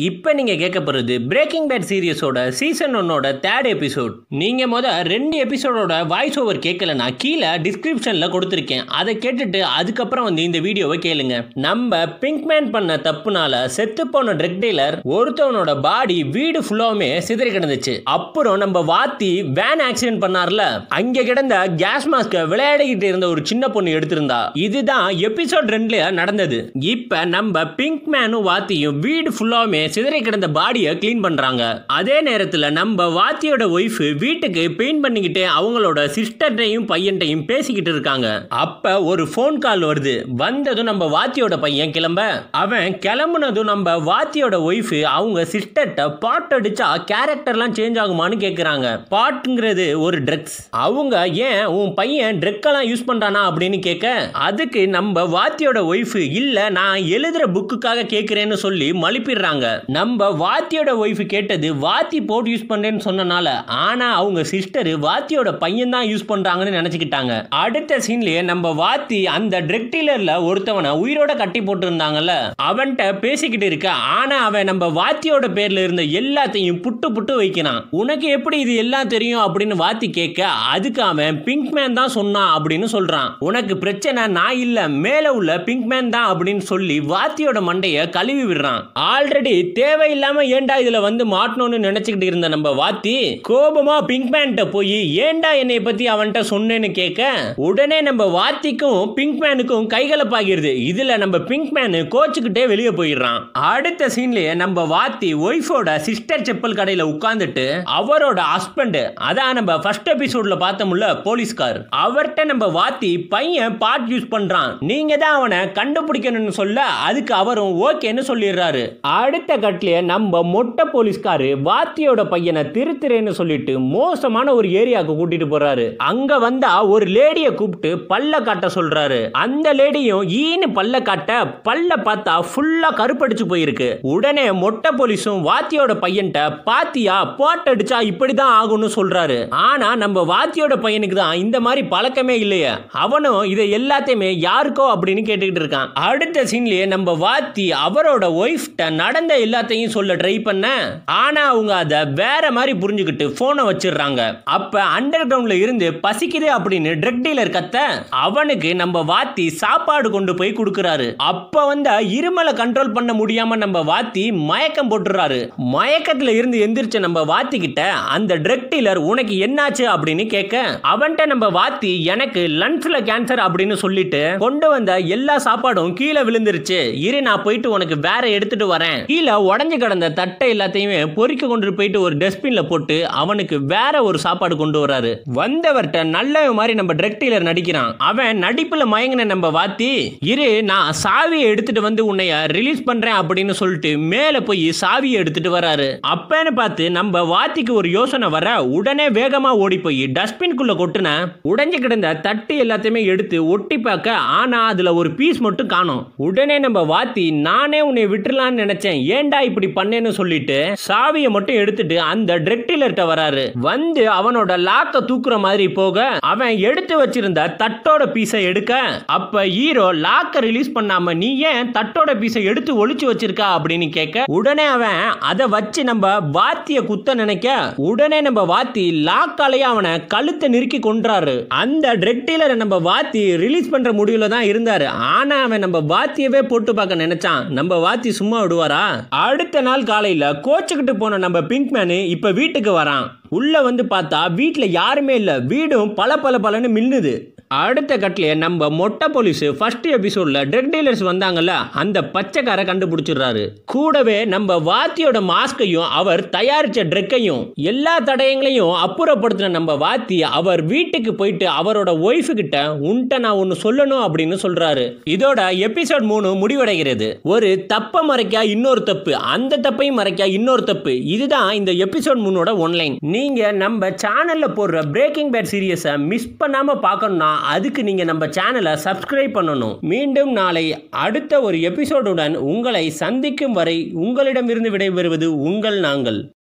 இப்போ நீங்கள் கேட்க போகிறது பிரேக்கிங் பேட் சீரியஸோட சீசன் ஒன்னோட தேர்ட் எபிசோட் நீங்கள் முத ரெண்டு எபிசோடோட வாய்ஸ் ஓவர் கேட்கலனா கீழே டிஸ்கிரிப்ஷனில் கொடுத்துருக்கேன் அதை கேட்டுட்டு அதுக்கப்புறம் வந்து இந்த வீடியோவை கேளுங்க நம்ம பிங்க் மேன் பண்ண தப்புனால செத்து போன ட்ரக் டீலர் ஒருத்தவனோட பாடி வீடு ஃபுல்லாவுமே சிதறி கிடந்துச்சு அப்புறம் நம்ம வாத்தி வேன் ஆக்சிடென்ட் பண்ணார்ல அங்கே கிடந்த கேஸ் மாஸ்க விளையாடிக்கிட்டு இருந்த ஒரு சின்ன பொண்ணு எடுத்திருந்தா இதுதான் எபிசோட் ரெண்டுல நடந்தது இப்ப நம்ம பிங்க் மேனும் வாத்தியும் வீடு ஃபுல்லாவுமே சிதறி கிடந்த பாடியை க்ளீன் பண்றாங்க அதே நேரத்துல நம்ம வாத்தியோட ஒய்ஃப் வீட்டுக்கு பெயிண்ட் பண்ணிக்கிட்டு அவங்களோட சிஸ்டர்டையும் பையன்டையும் பேசிக்கிட்டு இருக்காங்க அப்ப ஒரு ஃபோன் கால் வருது வந்ததும் நம்ம வாத்தியோட பையன் கிளம்ப அவன் கிளம்புனதும் நம்ம வாத்தியோட ஒய்ஃப் அவங்க சிஸ்டர்கிட்ட பாட் அடிச்சா கேரக்டர்லாம் சேஞ்ச் ஆகுமான்னு கேட்குறாங்க பாட்டுங்கிறது ஒரு ட்ரக்ஸ் அவங்க ஏன் உன் பையன் ட்ரக்கெல்லாம் யூஸ் பண்றானா அப்படின்னு கேட்க அதுக்கு நம்ம வாத்தியோட ஒய்ஃப் இல்ல நான் எழுதுற புக்குக்காக கேட்கிறேன்னு சொல்லி மழுப்பிடுறாங்க நம்ம வாத்தியோட ஒய்ஃப் கேட்டது வாத்தி போட்டு யூஸ் பண்றேன்னு சொன்னனால ஆனா அவங்க சிஸ்டர் வாத்தியோட பையன் தான் யூஸ் பண்றாங்கன்னு நினைச்சுக்கிட்டாங்க அடுத்த சீன்லயே நம்ம வாத்தி அந்த ட்ரக் டீலர்ல ஒருத்தவனை உயிரோட கட்டி போட்டு இருந்தாங்கல்ல அவன்கிட்ட பேசிக்கிட்டு இருக்க ஆனா அவன் நம்ம வாத்தியோட பேர்ல இருந்த எல்லாத்தையும் புட்டு புட்டு வைக்கிறான் உனக்கு எப்படி இது எல்லாம் தெரியும் அப்படின்னு வாத்தி கேட்க அதுக்கு அவன் பிங்க் மேன் தான் சொன்னான் அப்படின்னு சொல்றான் உனக்கு பிரச்சனை நான் இல்ல மேல உள்ள பிங்க் மேன் தான் அப்படின்னு சொல்லி வாத்தியோட மண்டைய கழுவி விடுறான் ஆல்ரெடி தேவையில்லாம ஏன்டா இதுல வந்து மாட்டணும்னு நினைச்சுக்கிட்டு இருந்த நம்ம வாத்தி கோபமா பிங்க் மேன்ட்ட போய் ஏன்டா என்னை பத்தி அவன்கிட்ட சொன்னேன்னு கேட்க உடனே நம்ம வாத்திக்கும் பிங்க் மேனுக்கும் கைகலப்பாகிருது இதுல நம்ம பிங்க் மேனு கோச்சுக்கிட்டே வெளியே போயிடுறான் அடுத்த சீன்லயே நம்ம வாத்தி ஒய்ஃபோட சிஸ்டர் செப்பல் கடையில உட்கார்ந்துட்டு அவரோட ஹஸ்பண்ட் அதான் நம்ம ஃபர்ஸ்ட் எபிசோட்ல பார்த்தோம்ல போலீஸ்கார் அவர்கிட்ட நம்ம வாத்தி பையன் பாட் யூஸ் பண்றான் நீங்க தான் அவனை கண்டுபிடிக்கணும்னு சொல்ல அதுக்கு அவரும் ஓகேன்னு சொல்லிடுறாரு அடுத்த கட்லயே நம்ம மொட்டை போலீஸ்காரு வாத்தியோட பையனை திருத்துறேன்னு சொல்லிட்டு மோசமான ஒரு ஏரியாவுக்கு கூட்டிட்டு போறாரு அங்க வந்தா ஒரு லேடிய கூப்பிட்டு பல்ல காட்ட சொல்றாரு அந்த லேடியும் ஈன்னு பல்ல காட்ட பல்ல பார்த்தா ஃபுல்லா கருப்படிச்சு போயிருக்கு உடனே மொட்டை போலீஸும் வாத்தியோட பையன்ட்ட பாத்தியா போட் அடிச்சா இப்படிதான் ஆகும்னு சொல்றாரு ஆனா நம்ம வாத்தியோட பையனுக்கு தான் இந்த மாதிரி பழக்கமே இல்லையே அவனும் இதை எல்லாத்தையுமே யாருக்கோ அப்படின்னு கேட்டுக்கிட்டு இருக்கான் அடுத்த சீன்லயே நம்ம வாத்தி அவரோட ஒய்ஃப்ட நடந்த எல்லாத்தையும் சொல்ல ட்ரை பண்ண ஆனா அவங்க அதை வேற மாதிரி புரிஞ்சுக்கிட்டு போனை வச்சிடுறாங்க அப்ப அண்டர் கிரவுண்ட்ல இருந்து பசிக்குது அப்படின்னு ட்ரக் டீலர் கத்த அவனுக்கு நம்ம வாத்தி சாப்பாடு கொண்டு போய் கொடுக்கறாரு அப்ப வந்த இருமலை கண்ட்ரோல் பண்ண முடியாம நம்ம வாத்தி மயக்கம் போட்டுறாரு மயக்கத்துல இருந்து எந்திரிச்ச நம்ம வாத்தி கிட்ட அந்த ட்ரக் டீலர் உனக்கு என்னாச்சு அப்படின்னு கேட்க அவன்கிட்ட நம்ம வாத்தி எனக்கு லன்ச்ல கேன்சர் அப்படின்னு சொல்லிட்டு கொண்டு வந்த எல்லா சாப்பாடும் கீழே விழுந்துருச்சு இரு நான் போயிட்டு உனக்கு வேற எடுத்துட்டு வரேன் கீழே உடஞ்சு கிடந்த தட்டை எல்லாத்தையுமே பொறிக்க கொண்டு போயிட்டு ஒரு டஸ்ட்பின்ல போட்டு அவனுக்கு வேற ஒரு சாப்பாடு கொண்டு வராரு வந்தவர்கிட்ட நல்ல மாதிரி நம்ம ட்ரக் டீலர் நடிக்கிறான் அவன் நடிப்புல மயங்கின நம்ம வாத்தி இரு நான் சாவியை எடுத்துட்டு வந்து உன்னைய ரிலீஸ் பண்றேன் அப்படின்னு சொல்லிட்டு மேல போய் சாவியை எடுத்துட்டு வராரு அப்பன்னு பார்த்து நம்ம வாத்திக்கு ஒரு யோசனை வர உடனே வேகமா ஓடி போய் டஸ்ட்பின்குள்ள கொட்டுன உடைஞ்சு கிடந்த தட்டு எல்லாத்தையுமே எடுத்து ஒட்டி பார்க்க ஆனா அதுல ஒரு பீஸ் மட்டும் காணும் உடனே நம்ம வாத்தி நானே உன்னை விட்டுலான்னு நினைச்சேன் ஏன்டா இப்படி பண்ணேன்னு சொல்லிட்டு சாவியை மட்டும் எடுத்துட்டு அந்த ட்ரக் டீலர்கிட்ட வராரு வந்து அவனோட லாக்க தூக்குற மாதிரி போக அவன் எடுத்து வச்சிருந்த தட்டோட பீஸை எடுக்க அப்ப ஹீரோ லாக்க ரிலீஸ் பண்ணாம நீ ஏன் தட்டோட பீஸை எடுத்து ஒளிச்சு வச்சிருக்கா அப்படின்னு கேட்க உடனே அவன் அதை வச்சு நம்ம வாத்திய குத்த நினைக்க உடனே நம்ம வாத்தி லாக்காலேயே அவனை கழுத்தை நெருக்கி கொன்றாரு அந்த ட்ரக் டீலரை நம்ம வாத்தி ரிலீஸ் பண்ற முடிவுல தான் இருந்தாரு ஆனா அவன் நம்ம வாத்தியவே போட்டு பார்க்க நினைச்சான் நம்ம வாத்தி சும்மா விடுவாரா அடுத்த நாள் காலையில கோச்சுக்கிட்டு போன நம்ம பிங்க் மேனு இப்ப வீட்டுக்கு வரான் உள்ள வந்து பார்த்தா வீட்டுல யாருமே இல்ல வீடும் பல பல பலன்னு மின்னுது அடுத்த கட்லையே நம்ம மொட்டை போலீஸ் ஃபர்ஸ்ட் எபிசோட்ல ட்ரக் டீலர்ஸ் வந்தாங்கல்ல அந்த பச்சைக்காரை கண்டுபிடிச்சிடுறாரு கூடவே நம்ம வாத்தியோட மாஸ்கையும் அவர் தயாரிச்ச ட்ரக்கையும் எல்லா தடயங்களையும் அப்புறப்படுத்தின நம்ம வாத்தி அவர் வீட்டுக்கு போயிட்டு அவரோட ஒய்ஃபு கிட்ட உன்ட்ட நான் ஒன்று சொல்லணும் அப்படின்னு சொல்றாரு இதோட எபிசோட் மூணு முடிவடைகிறது ஒரு தப்பை மறைக்க இன்னொரு தப்பு அந்த தப்பையும் மறைக்க இன்னொரு தப்பு இதுதான் இந்த எபிசோட் மூணோட ஒன்லைன் நீங்க நம்ம சேனல்ல போடுற பிரேக்கிங் பேட் சீரியஸை மிஸ் பண்ணாம பார்க்கணும்னா அதுக்கு நீங்க நம்ம சேனலை சப்ஸ்கிரைப் பண்ணணும் மீண்டும் நாளை அடுத்த ஒரு எபிசோடுடன் உங்களை சந்திக்கும் வரை உங்களிடமிருந்து விடைபெறுவது உங்கள் நாங்கள்